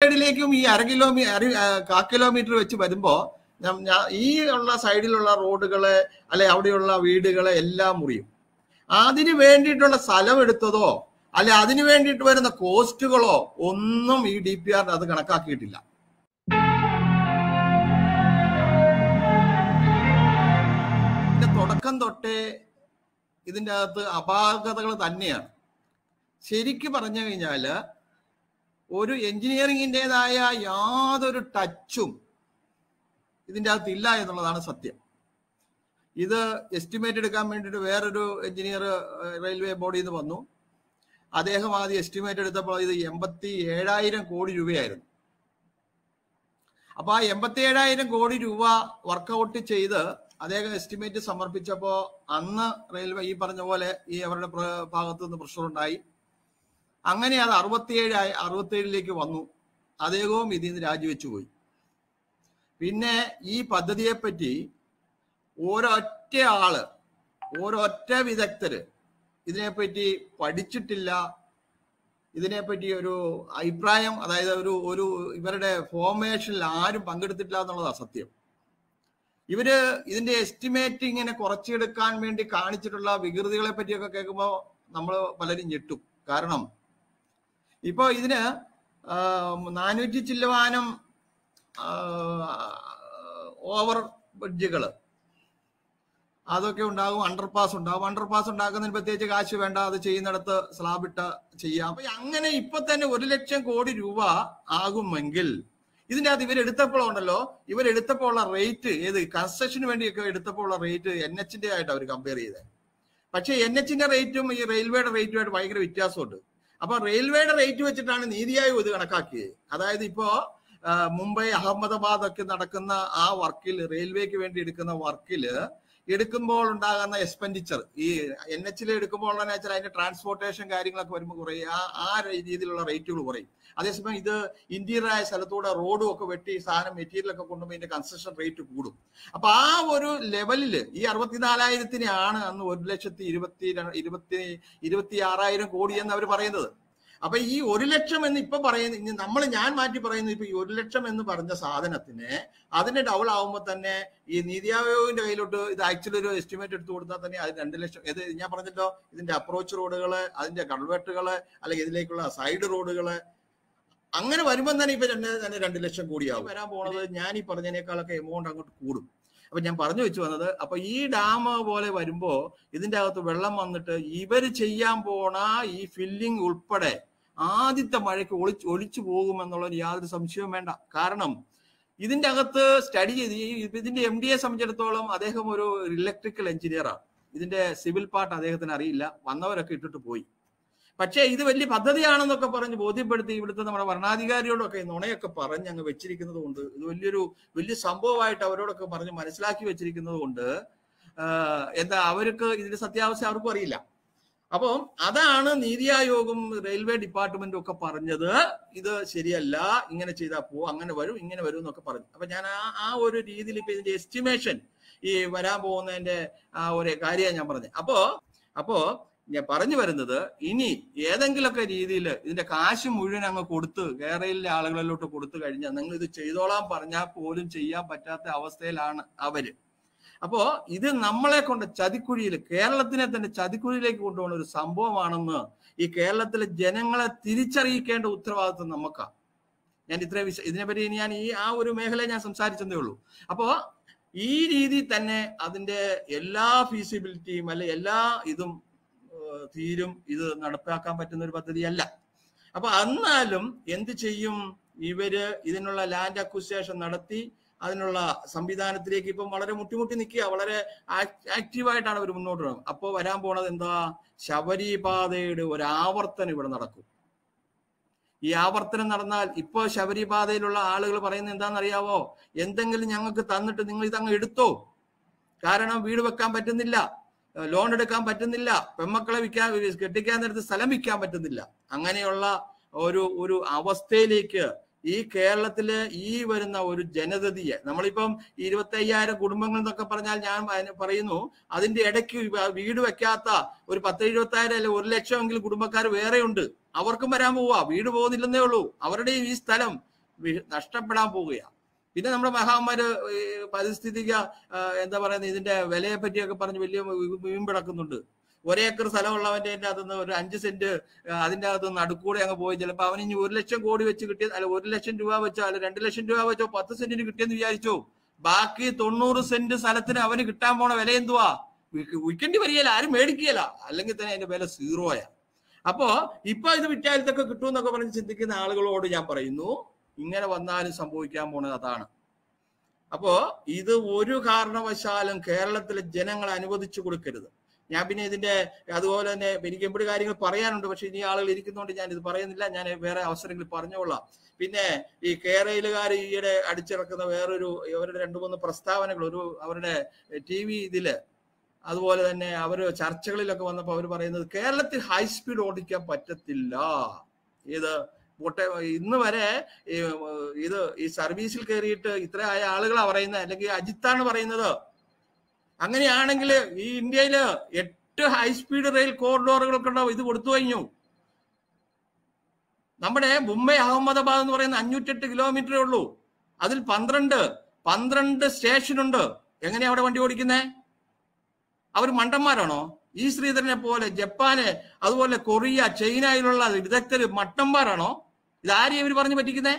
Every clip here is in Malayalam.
സൈഡിലേക്കും ഈ അര കിലോമീറ്റർ അര ആ, കാ കിലോമീറ്റർ വെച്ച് വരുമ്പോ ഞാൻ- ഞാൻ- ഈ ഉള്ള സൈഡിലുള്ള റോഡുകള് അല്ലെ അവിടെയുള്ള വീടുകളെ എല്ലാം മുറിയും അതിന് വേണ്ടിയിട്ടുള്ള സ്ഥലം എടുത്തതോ അല്ലെ അതിന് വേണ്ടിയിട്ട് വരുന്ന കോസ്റ്റുകളോ ഒന്നും ഈ ഡി പി ആറിന് അത് കണക്കാക്കിയിട്ടില്ല ഇതിന്റെ തുടക്കം തൊട്ടേ ഇതിന്റെ അകത്ത് അപാകതകൾ തന്നെയാണ് ശരിക്ക് പറഞ്ഞു കഴിഞ്ഞാല് ഒരു എഞ്ചിനീയറിംഗിൻ്റെതായ യാതൊരു ടച്ചും ഇതിന്റെ അകത്ത് ഇല്ല എന്നുള്ളതാണ് സത്യം ഇത് എസ്റ്റിമേറ്റ് എടുക്കാൻ വേണ്ടിയിട്ട് വേറൊരു എഞ്ചിനീയർ റെയിൽവേ ബോർഡിൽ നിന്ന് വന്നു അദ്ദേഹം ആദ്യം എസ്റ്റിമേറ്റ് എടുത്തപ്പോൾ ഇത് എൺപത്തി ഏഴായിരം കോടി രൂപയായിരുന്നു അപ്പൊ ആ എൺപത്തി ഏഴായിരം കോടി രൂപ വർക്കൗട്ട് ചെയ്ത് അദ്ദേഹം എസ്റ്റിമേറ്റ് സമർപ്പിച്ചപ്പോ അന്ന് റെയിൽവേ ഈ പറഞ്ഞ പോലെ ഈ അവരുടെ പ്ര- ഭാഗത്തു നിന്ന് പ്രഷർ ഉണ്ടായി അങ്ങനെ അത് അറുപത്തിയേഴ് അറുപത്തിയേഴിലേക്ക് വന്നു അദ്ദേഹവും ഇതിൽ നിന്ന് രാജിവെച്ചു പോയി പിന്നെ ഈ പദ്ധതിയെ പറ്റി ഒരൊറ്റ ആള് ഒരൊറ്റ വിദഗ്ധര് ഇതിനെപ്പറ്റി പഠിച്ചിട്ടില്ല ഇതിനെപ്പറ്റി ഒരു അഭിപ്രായം അതായത് ഒരു ഒരു ഇവരുടെ ഫോർമേഷനിൽ ആരും പങ്കെടുത്തിട്ടില്ല എന്നുള്ളതാണ് സത്യം ഇവര് ഇതിന്റെ എസ്റ്റിമേറ്റ് ഇങ്ങനെ കുറച്ചെടുക്കാൻ വേണ്ടി കാണിച്ചിട്ടുള്ള വികൃതികളെ പറ്റിയൊക്കെ കേൾക്കുമ്പോൾ നമ്മൾ പലരും ഞെട്ടും കാരണം ഇപ്പൊ ഇതിന് നാനൂറ്റി ചില്ലുവാനം ഓവർ ബ്രിഡ്ജുകള് അതൊക്കെ ഉണ്ടാകും അണ്ടർപാസ് ഉണ്ടാകും അണ്ടർപാസ് ഉണ്ടാക്കുന്നതിന് പ്രത്യേകിച്ച് കാശ് വേണ്ട അത് ചെയ്യുന്നിടത്ത് സ്ലാബ് ഇട്ട് ചെയ്യാം അപ്പൊ അങ്ങനെ ഇപ്പൊ തന്നെ ഒരു ലക്ഷം കോടി രൂപ ആകുമെങ്കിൽ ഇതിന്റെ അകത്ത് ഇവരെടുത്തപ്പോഴുണ്ടല്ലോ ഇവരെടുത്തപ്പോൾ ഉള്ള റേറ്റ് ഏത് കൺസ്ട്രക്ഷന് വേണ്ടിയൊക്കെ എടുത്തപ്പോൾ ഉള്ള റേറ്റ് എൻ എച്ചിന്റെ ആയിട്ട് അവർ കമ്പയർ ചെയ്തത് പക്ഷേ എൻ എച്ചിന്റെ റേറ്റും ഈ റെയിൽവേയുടെ റേറ്റുമായിട്ട് ഭയങ്കര വ്യത്യാസമുണ്ട് അപ്പൊ റെയിൽവേയുടെ റേറ്റ് വെച്ചിട്ടാണ് നീതി ആയോഗ് ഇത് കണക്കാക്കിയത് അതായത് ഇപ്പോ ആ, മുംബൈ അഹമ്മദാബാദ് ഒക്കെ നടക്കുന്ന ആ വർക്കിൽ റെയിൽവേക്ക് വേണ്ടി എടുക്കുന്ന വർക്കില് എടുക്കുമ്പോൾ ഉണ്ടാകുന്ന എക്സ്പെൻഡിച്ചർ ഈ എൻ എച്ചിൽ എടുക്കുമ്പോൾ ഉള്ള വെച്ചാൽ അതിന്റെ ട്രാൻസ്പോർട്ടേഷൻ കാര്യങ്ങളൊക്കെ വരുമ്പോൾ കുറയും ആ ആ രീതിയിലുള്ള റേറ്റുകൾ കുറയും അതേസമയം ഇത് ഇന്ത്യയിലായ സ്ഥലത്തൂടെ റോഡും ഒക്കെ വെട്ടി സാധനം മെറ്റീരിയൽ ഒക്കെ കൊണ്ടുപോയി ഇതിന്റെ കൺസ്ട്രക്ഷൻ റേറ്റ് കൂടും അപ്പൊ ആ ഒരു ലെവലില് ഈ അറുപത്തിനാലായിരത്തിനാണ് അന്ന് ഒരു ലക്ഷത്തി ഇരുപത്തി ര- ഇരുപത്തി ഇരുപത്തി ആറായിരം കോടി എന്ന് അവർ പറയുന്നത് അപ്പൊ ഈ ഒരു ലക്ഷം എന്ന് ഇപ്പൊ പറയുന്ന നമ്മൾ ഞാൻ മാറ്റി പറയുന്നത് ഇപ്പൊ ഈ ഒരു ലക്ഷം എന്ന് പറഞ്ഞ സാധനത്തിന് അതിന് ഡബിൾ ആവുമ്പോൾ തന്നെ ഈ നീതി ആയോഗിന്റെ കയ്യിലോട്ട് ഇത് ആക്ച്വലി ഒരു എസ്റ്റിമേറ്റ് എടുത്തു കൊടുത്താൽ തന്നെ അത് രണ്ട് ലക്ഷം ഇത് ഞാൻ പറഞ്ഞല്ലോ ഇതിന്റെ അപ്രോച്ച് റോഡുകള് അതിന്റെ കൾവെട്ടുകള് അല്ലെങ്കിൽ ഇതിലേക്കുള്ള സൈഡ് റോഡുകള് അങ്ങനെ വരുമ്പോൾ തന്നെ ഇപ്പൊ രണ്ട് തന്നെ രണ്ട് ലക്ഷം കോടിയാവും വരാൻ പോണത് ഞാൻ ഈ പറഞ്ഞതിനേക്കാളൊക്കെ എമൗണ്ട് അങ്ങോട്ട് കൂടും അപ്പൊ ഞാൻ പറഞ്ഞു വെച്ചു വന്നത് അപ്പൊ ഈ ഡാം പോലെ വരുമ്പോ ഇതിന്റെ അകത്ത് വെള്ളം വന്നിട്ട് ഇവര് ചെയ്യാൻ പോണ ഈ ഫില്ലിംഗ് ഉൾപ്പെടെ ആദ്യത്തെ മഴയ്ക്ക് ഒളിച്ച് ഒലിച്ചു പോകുമെന്നുള്ളത് യാതൊരു സംശയവും വേണ്ട കാരണം ഇതിന്റെ അകത്ത് സ്റ്റഡി ചെയ്ത് ഈ ഇതിന്റെ എം ഡിയെ സംബന്ധിച്ചിടത്തോളം അദ്ദേഹം ഒരു ഇലക്ട്രിക്കൽ എഞ്ചിനീയറാണ് ഇതിന്റെ സിവിൽ പാർട്ട് അദ്ദേഹത്തിന് അറിയില്ല വന്നവരൊക്കെ ഇട്ടിട്ട് പോയി പക്ഷേ ഇത് വലിയ പദ്ധതിയാണെന്നൊക്കെ പറഞ്ഞ് ബോധ്യപ്പെടുത്തി ഇവിടുത്തെ നമ്മുടെ ഭരണാധികാരിയോടൊക്കെ നുണയൊക്കെ പറഞ്ഞ് അങ്ങ് വെച്ചിരിക്കുന്നത് കൊണ്ട് ഇത് വലിയൊരു വലിയ സംഭവമായിട്ട് അവരോടൊക്കെ പറഞ്ഞ് മനസ്സിലാക്കി വെച്ചിരിക്കുന്നത് കൊണ്ട് ആഹ് എന്താ അവർക്ക് ഇതിന്റെ സത്യാവസ്ഥ അവർക്കും അറിയില്ല അപ്പം അതാണ് നീതി ആയോഗും റെയിൽവേ ഡിപ്പാർട്ട്മെന്റും ഒക്കെ പറഞ്ഞത് ഇത് ശരിയല്ല ഇങ്ങനെ ചെയ്താൽ പോ അങ്ങനെ വരും ഇങ്ങനെ വരും എന്നൊക്കെ പറഞ്ഞു അപ്പൊ ഞാൻ ആ ആ ഒരു രീതിയിൽ ഇപ്പൊ ഇതിന്റെ എസ്റ്റിമേഷൻ ഈ വരാൻ പോകുന്നതിന്റെ ആ ഒരു കാര്യമാണ് ഞാൻ പറഞ്ഞത് അപ്പോ അപ്പോ ഞാൻ പറഞ്ഞു വരുന്നത് ഇനി ഏതെങ്കിലുമൊക്കെ രീതിയിൽ ഇതിന്റെ കാശ് മുഴുവൻ അങ്ങ് കൊടുത്ത് കേരളയിലെ ആളുകളിലോട്ട് കൊടുത്തു കഴിഞ്ഞാൽ നിങ്ങൾ ഇത് ചെയ്തോളാൻ പറഞ്ഞാൽ പോലും ചെയ്യാൻ പറ്റാത്ത അവസ്ഥയിലാണ് അവര് അപ്പോ ഇത് നമ്മളെ കൊണ്ട് ചതിക്കുഴിയിൽ കേരളത്തിനെ തന്നെ ചതിക്കുഴിയിലേക്ക് കൊണ്ടുപോകുന്ന ഒരു സംഭവമാണെന്ന് ഈ കേരളത്തിലെ ജനങ്ങളെ തിരിച്ചറിയിക്കേണ്ട ഉത്തരവാദിത്വം നമുക്കാണ് ഞാൻ ഇത്ര വിശ ഇതിനെപ്പറ്റി ഇനി ഞാൻ ഈ ആ ഒരു മേഖല ഞാൻ സംസാരിച്ചതേ ഉള്ളൂ അപ്പോ ഈ രീതിയിൽ തന്നെ അതിന്റെ എല്ലാ ഫീസിബിലിറ്റിയും അല്ലെ എല്ലാ ഇതും ഏഹ്, തീരും ഇത് നടപ്പാക്കാൻ പറ്റുന്ന ഒരു പദ്ധതിയല്ല അപ്പൊ എന്നാലും എന്ത് ചെയ്യും ഇവര് ഇതിനുള്ള ലാൻഡ് അക്വിസിയേഷൻ നടത്തി അതിനുള്ള സംവിധാനത്തിലേക്ക് ഇപ്പം വളരെ മുട്ടിമുട്ടി നിൽക്കുക വളരെ ആക്റ്റീവായിട്ടാണ് അവർ മുന്നോട്ട് പോകുന്നത് അപ്പോൾ വരാൻ പോണത് എന്താ ശബരിപാതയുടെ ഒരു ആവർത്തനം ഇവിടെ നടക്കും ഈ ആവർത്തനം നടന്നാൽ ഇപ്പോ ശബരിപാതയിലുള്ള ആളുകൾ പറയുന്നത് എന്താണെന്നറിയാവോ എന്തെങ്കിലും ഞങ്ങൾക്ക് തന്നിട്ട് നിങ്ങൾ ഇതങ്ങ് എടുത്തോ കാരണം വീട് വെക്കാൻ പറ്റുന്നില്ല ലോൺ എടുക്കാൻ പറ്റുന്നില്ല പെമ്മക്കളെ വിൽക്കാൻ കെട്ടിക്കാൻ നേരത്ത് സ്ഥലം വിൽക്കാൻ പറ്റുന്നില്ല അങ്ങനെയുള്ള ഒരു ഒരു അവസ്ഥയിലേക്ക് ഈ കേരളത്തില് ഈ വരുന്ന ഒരു ജനതയെ നമ്മളിപ്പം ഇരുപത്തി അയ്യായിരം കുടുംബങ്ങൾ എന്നൊക്കെ പറഞ്ഞാൽ ഞാൻ അതിന് പറയുന്നു അതിന്റെ ഇടയ്ക്ക് വ- വീട് വെക്കാത്ത ഒരു പത്ത് എഴുപത്തായിരം അല്ലെ ഒരു ലക്ഷം എങ്കിലും കുടുംബക്കാർ വേറെയുണ്ട് അവർക്കും വരാൻ പോവാ വീട് പോകുന്നില്ലെന്നേ ഉള്ളൂ അവരുടെയും ഈ സ്ഥലം വി- നഷ്ടപ്പെടാൻ പോവുകയാണ് പിന്നെ നമ്മുടെ മഹാന്മാര് ഈ പരിസ്ഥിതിക ആ, എന്താ പറയുന്നത് ഇതിന്റെ വിലയെ പറ്റിയൊക്കെ പറഞ്ഞ് വലിയ വീമ്പിടക്കുന്നുണ്ട് ഒരേക്കർ സ്ഥലമുള്ളവന്റെ അകത്തുനിന്ന് ഒരു അഞ്ച് സെന്റ് ആ, അതിന്റെ അകത്ത് നടുക്കൂടെ അങ്ങ് പോയി ചിലപ്പോ അവന് ഇനി ഒരു ലക്ഷം കോടി വെച്ച് കിട്ടിയ അല്ല ഒരു ലക്ഷം രൂപ വെച്ചോ അല്ല രണ്ട് ലക്ഷം രൂപ വെച്ചോ പത്ത് സെന്റിന് കിട്ടിയെന്ന് വിചാരിച്ചു ബാക്കി തൊണ്ണൂറ് സെന്റ് സ്ഥലത്തിന് അവന് കിട്ടാൻ പോണ വില എന്തുവാ വിക്ക് വിൽക്കേണ്ടി വരികയില്ല ആരും മേടിക്കുകയില്ല അല്ലെങ്കിൽ തന്നെ അതിന്റെ വില സീറോയാ അപ്പോ ഇപ്പൊ ഇത് വിറ്റാൽ ഇതൊക്കെ കിട്ടുമെന്നൊക്കെ പറഞ്ഞ് ചിന്തിക്കുന്ന ആളുകളോട് ഞാൻ പറയുന്നു ഇങ്ങനെ വന്നാലും സംഭവിക്കാൻ പോണത് അതാണ് അപ്പോ ഇത് ഒരു കാരണവശാലും കേരളത്തിലെ ജനങ്ങൾ അനുവദിച്ചു കൊടുക്കരുത് ഞാൻ പിന്നെ ഇതിന്റെ അതുപോലെ തന്നെ എനിക്ക് എവിടെ കാര്യങ്ങൾ പറയാനുണ്ട് പക്ഷെ ഇനി ആളുകൾ ഇരിക്കുന്നതുകൊണ്ട് ഞാൻ ഇത് പറയുന്നില്ല ഞാൻ വേറെ അവസരങ്ങളിൽ പറഞ്ഞോളാം പിന്നെ ഈ കേരളയിലുകാർ ഈയിടെ അടിച്ചിറക്കുന്ന വേറൊരു അവരുടെ രണ്ടു മൂന്ന് പ്രസ്താവനകൾ ഒരു അവരുടെ ടി വി ഇതില് അതുപോലെ തന്നെ അവർ ചർച്ചകളിലൊക്കെ വന്നപ്പോൾ അവർ പറയുന്നത് കേരളത്തിൽ ഹൈ സ്പീഡ് ഓടിക്കാൻ പറ്റത്തില്ല ഇത് പൊട്ടെ ഇന്ന് വരെ ഈ, ഏഹ്, ഇത് ഈ സർവീസിൽ കയറിയിട്ട് ഇത്ര ആയ ആളുകളാ പറയുന്നത് അല്ലെങ്കിൽ അജിത്താണ് പറയുന്നത് അങ്ങനെയാണെങ്കിൽ ഈ ഇന്ത്യയില് എട്ട് ഹൈ സ്പീഡ് റെയിൽ കോറിഡോറുകളൊക്കെ ഉണ്ടാവും ഇത് കൊടുത്തു കഴിഞ്ഞു നമ്മുടെ മുംബൈ അഹമ്മദാബാദ് എന്ന് പറയുന്ന അഞ്ഞൂറ്റെട്ട് കിലോമീറ്ററേ ഉള്ളൂ അതിൽ പന്ത്രണ്ട് പന്ത്രണ്ട് സ്റ്റേഷനുണ്ട് എങ്ങനെയാ അവിടെ വണ്ടി ഓടിക്കുന്നേ അവർ മണ്ടന്മാരാണോ ഈ ശ്രീധരനെ പോലെ ജപ്പാന് അതുപോലെ കൊറിയ ചൈനയിലുള്ള വിദഗ്ധര് മട്ടന്മാരാണോ ഇതാരെയും ഇവർ പറഞ്ഞു പറ്റിക്കുന്നേ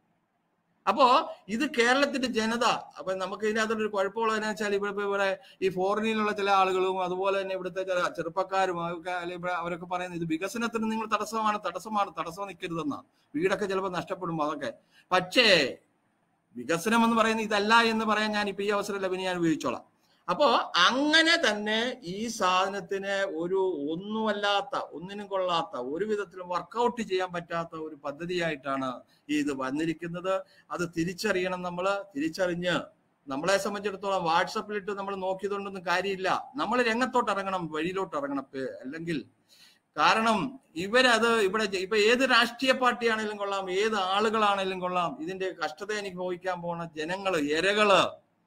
അപ്പോ ഇത് കേരളത്തിന്റെ ജനത അപ്പൊ നമുക്ക് ഇതിനകത്തൊരു കുഴപ്പമുള്ളത് എന്ന് വെച്ചാൽ ഇവിടെ ഇപ്പൊ ഇവിടെ ഈ ഫോറിനിലുള്ള ചില ആളുകളും അതുപോലെ തന്നെ ഇവിടുത്തെ ചില ചെറുപ്പക്കാരും അവർക്ക് അല്ലെങ്കിൽ ഇവിടെ അവരൊക്കെ പറയുന്നത് ഇത് വികസനത്തിന് നിങ്ങൾ തടസ്സമാണ് തടസ്സമാണ് തടസ്സം നിൽക്കരുതെന്നാ വീടൊക്കെ ചിലപ്പോൾ നഷ്ടപ്പെടും അതൊക്കെ പക്ഷേ വികസനം എന്ന് പറയുന്നത് ഇതല്ല എന്ന് പറയാൻ ഞാൻ ഇപ്പൊ ഈ അവസരം ലഭിന് ഞാൻ ഉപയോഗിച്ചോളാം അപ്പോ അങ്ങനെ തന്നെ ഈ സാധനത്തിന് ഒരു ഒന്നുമല്ലാത്ത ഒന്നിനും കൊള്ളാത്ത ഒരു വിധത്തിലും വർക്കൗട്ട് ചെയ്യാൻ പറ്റാത്ത ഒരു പദ്ധതിയായിട്ടാണ് ഈ ഇത് വന്നിരിക്കുന്നത് അത് തിരിച്ചറിയണം നമ്മൾ തിരിച്ചറിഞ്ഞ് നമ്മളെ സംബന്ധിച്ചിടത്തോളം വാട്സപ്പിലിട്ട് നമ്മൾ നോക്കിയതുകൊണ്ടൊന്നും കാര്യമില്ല നമ്മൾ രംഗത്തോട്ട് ഇറങ്ങണം വഴിയിലോട്ട് ഇറങ്ങണം പേ- അല്ലെങ്കിൽ കാരണം ഇവരത് ഇവിടെ ജ- ഇപ്പൊ ഏത് രാഷ്ട്രീയ പാർട്ടിയാണെങ്കിലും കൊള്ളാം ഏത് ആളുകളാണെങ്കിലും കൊള്ളാം ഇതിന്റെ കഷ്ടത അനുഭവിക്കാൻ പോണ ജനങ്ങള് ഇരകള്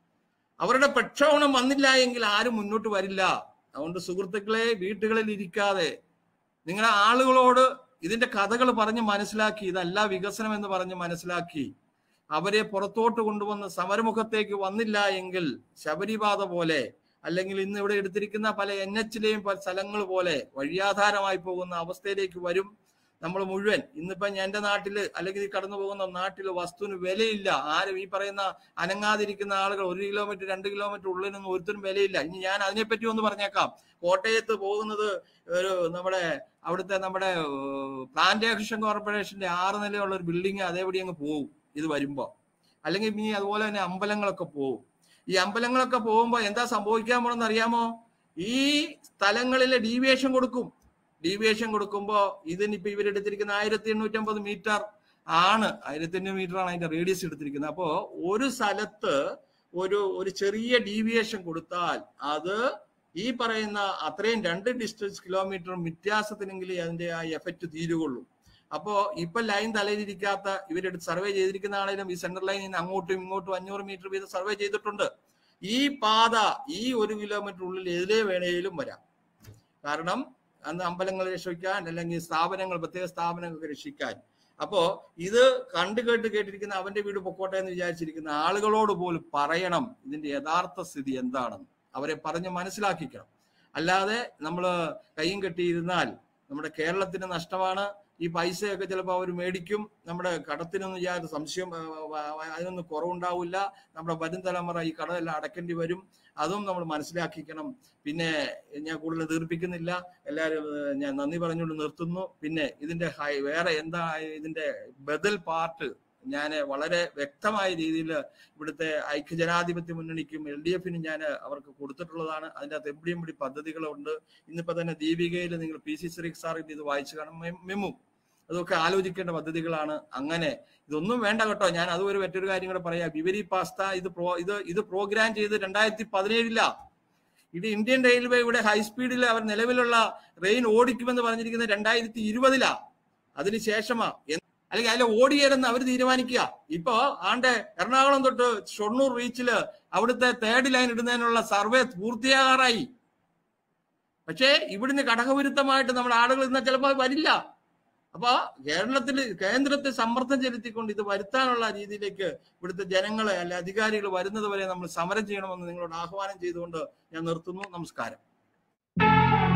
അവരുടെ പ്രക്ഷോഭണം വന്നില്ല എങ്കിൽ ആരും മുന്നോട്ട് വരില്ല അതുകൊണ്ട് സുഹൃത്തുക്കളെ വീട്ടുകളിൽ ഇരിക്കാതെ നിങ്ങളെ ആളുകളോട് ഇതിന്റെ കഥകൾ പറഞ്ഞ് മനസ്സിലാക്കി ഇതല്ല വികസനം എന്ന് പറഞ്ഞ് മനസ്സിലാക്കി അവരെ പുറത്തോട്ട് കൊണ്ടുവന്ന് സമരമുഖത്തേക്ക് വന്നില്ല എങ്കിൽ ശബരിപാത പോലെ അല്ലെങ്കിൽ ഇന്ന് ഇവിടെ എടുത്തിരിക്കുന്ന പല എൻ എച്ചിലെയും സ്ഥലങ്ങൾ പോലെ വഴിയാധാരമായി പോകുന്ന അവസ്ഥയിലേക്ക് വരും നമ്മൾ മുഴുവൻ ഇന്നിപ്പം എന്റെ നാട്ടില് അല്ലെങ്കിൽ ഈ കടന്നു പോകുന്ന നാട്ടില് വസ്തുവിന് വിലയില്ല ആരും ഈ പറയുന്ന അനങ്ങാതിരിക്കുന്ന ആളുകൾ ഒരു കിലോമീറ്റർ രണ്ട് കിലോമീറ്റർ ഉള്ളിലൊന്നും ഒരുത്തരും വിലയില്ല ഇനി ഞാൻ അതിനെപ്പറ്റി ഒന്ന് പറഞ്ഞേക്കാം കോട്ടയത്ത് പോകുന്നത് ഒരു നമ്മുടെ അവിടുത്തെ നമ്മുടെ പ്ലാന്റേഷൻ കോർപ്പറേഷന്റെ ആറ് നിലയുള്ള ഒരു ബിൽഡിംഗ് അതേപടി അങ്ങ് പോകും ഇത് വരുമ്പോ അല്ലെങ്കിൽ ഇനി അതുപോലെ തന്നെ അമ്പലങ്ങളൊക്കെ പോകും ഈ അമ്പലങ്ങളൊക്കെ പോകുമ്പോ എന്താ സംഭവിക്കാൻ പോണെന്ന് അറിയാമോ ഈ സ്ഥലങ്ങളിലെ ഡീവിയേഷൻ കൊടുക്കും ഡീവിയേഷൻ കൊടുക്കുമ്പോ ഇതിനിപ്പോ ഇവരെടുത്തിരിക്കുന്ന ആയിരത്തി എണ്ണൂറ്റമ്പത് മീറ്റർ ആണ് ആയിരത്തി അഞ്ഞൂറ് മീറ്റർ ആണ് അതിന്റെ റേഡിയസ് എടുത്തിരിക്കുന്നത് അപ്പോ ഒരു സ്ഥലത്ത് ഒരു ഒരു ചെറിയ ഡീവിയേഷൻ കൊടുത്താൽ അത് ഈ പറയുന്ന അത്രയും രണ്ട് ഡിസ്റ്റൻസ് കിലോമീറ്റർ വ്യത്യാസത്തിനെങ്കിലും അതിന്റെ ആ എഫക്റ്റ് തീരുകയുള്ളൂ അപ്പോ ഇപ്പൊ ലൈൻ തലയിലിരിക്കാത്ത ഇവരെടുത്ത് സർവേ ചെയ്തിരിക്കുന്ന ആണെങ്കിലും ഈ സെൻട്രൽ ലൈനിൽ നിന്ന് അങ്ങോട്ടും ഇങ്ങോട്ടും അഞ്ഞൂറ് മീറ്റർ വീതം സർവേ ചെയ്തിട്ടുണ്ട് ഈ പാത ഈ ഒരു കിലോമീറ്റർ ഉള്ളിൽ എതിരെ വേണേലും വരാം കാരണം അന്ന് അമ്പലങ്ങൾ രക്ഷിക്കാൻ അല്ലെങ്കിൽ സ്ഥാപനങ്ങൾ പ്രത്യേക സ്ഥാപനങ്ങൾക്ക് രക്ഷിക്കാൻ അപ്പോ ഇത് കണ്ടു കേട്ട് കേട്ടിരിക്കുന്ന അവന്റെ വീട് പൊക്കോട്ടെ എന്ന് വിചാരിച്ചിരിക്കുന്ന ആളുകളോട് പോലും പറയണം ഇതിന്റെ യഥാർത്ഥ സ്ഥിതി എന്താണെന്ന് അവരെ പറഞ്ഞ് മനസ്സിലാക്കിക്കണം അല്ലാതെ നമ്മൾ കൈയും കെട്ടിയിരുന്നാൽ നമ്മുടെ കേരളത്തിന് നഷ്ടമാണ് ഈ പൈസയൊക്കെ ചിലപ്പോൾ അവർ മേടിക്കും നമ്മുടെ കടത്തിനൊന്നും യാതൊരു സംശയം ആ, ആ, ആ, അതിനൊന്നും കുറവുണ്ടാവില്ല നമ്മുടെ വരും തലമുറ ഈ കടമെല്ലാം അടക്കേണ്ടി വരും അതും നമ്മൾ മനസ്സിലാക്കിക്കണം പിന്നെ ഞാൻ കൂടുതൽ ദീർപ്പിക്കുന്നില്ല എല്ലാവരും ഏഹ്, ഞാൻ നന്ദി പറഞ്ഞുകൊണ്ട് നിർത്തുന്നു പിന്നെ ഇതിന്റെ ഹൈ വേറെ എന്താ ഇതിന്റെ ബദൽ പാർട്ട് ഞാൻ വളരെ വ്യക്തമായ രീതിയിൽ ഇവിടുത്തെ ഐക്യജനാധിപത്യ മുന്നണിക്കും എൽ ഡി എഫിനും ഞാൻ അവർക്ക് കൊടുത്തിട്ടുള്ളതാണ് അതിൻ്റെ അകത്ത് എവിടെയും പിടി പദ്ധതികളുണ്ട് ഇന്നിപ്പോ തന്നെ ദീപികയിൽ നിങ്ങൾ പി സി ശ്രീ സാറിന്റെ ഇത് വായിച്ചു കാണും മെ- മെമു അതൊക്കെ ആലോചിക്കേണ്ട പദ്ധതികളാണ് അങ്ങനെ ഇതൊന്നും വേണ്ട കേട്ടോ ഞാൻ അതുവരെ മറ്റൊരു കാര്യം കൂടെ പറയാം വിവരി പാസ്ത ഇത് പ്രോ ഇത് ഇത് പ്രോഗ്രാം ചെയ്ത് രണ്ടായിരത്തി പതിനേഴിലാ ഇത് ഇന്ത്യൻ റെയിൽവേ ഇവിടെ ഹൈസ്പീഡിൽ അവർ നിലവിലുള്ള ട്രെയിൻ ഓടിക്കുമെന്ന് പറഞ്ഞിരിക്കുന്നത് രണ്ടായിരത്തി ഇരുപതിലാ അതിനുശേഷമാ എന്ത് അല്ലെങ്കിൽ അതിൽ ഓടിയേരെന്ന് അവർ തീരുമാനിക്കുക ഇപ്പോ ആണ്ടെ എറണാകുളം തൊട്ട് ഷൊർണൂർ റീച്ചില് അവിടുത്തെ തേർഡ് ലൈൻ ഇടുന്നതിനുള്ള സർവേ പൂർത്തിയാകാറായി പക്ഷേ ഇവിടുന്ന് ഘടകവിരുദ്ധമായിട്ട് നമ്മുടെ ആളുകൾ ഇന്ന് ചിലപ്പോൾ വരില്ല അപ്പൊ കേരളത്തിൽ കേന്ദ്രത്തെ സമ്മർദ്ദം ചെലുത്തിക്കൊണ്ട് ഇത് വരുത്താനുള്ള രീതിയിലേക്ക് ഇവിടുത്തെ ജനങ്ങളെ അല്ലെ അധികാരികൾ വരുന്നത് വരെ നമ്മൾ സമരം ചെയ്യണമെന്ന് നിങ്ങളോട് ആഹ്വാനം ചെയ്തുകൊണ്ട് ഞാൻ നിർത്തുന്നു നമസ്കാരം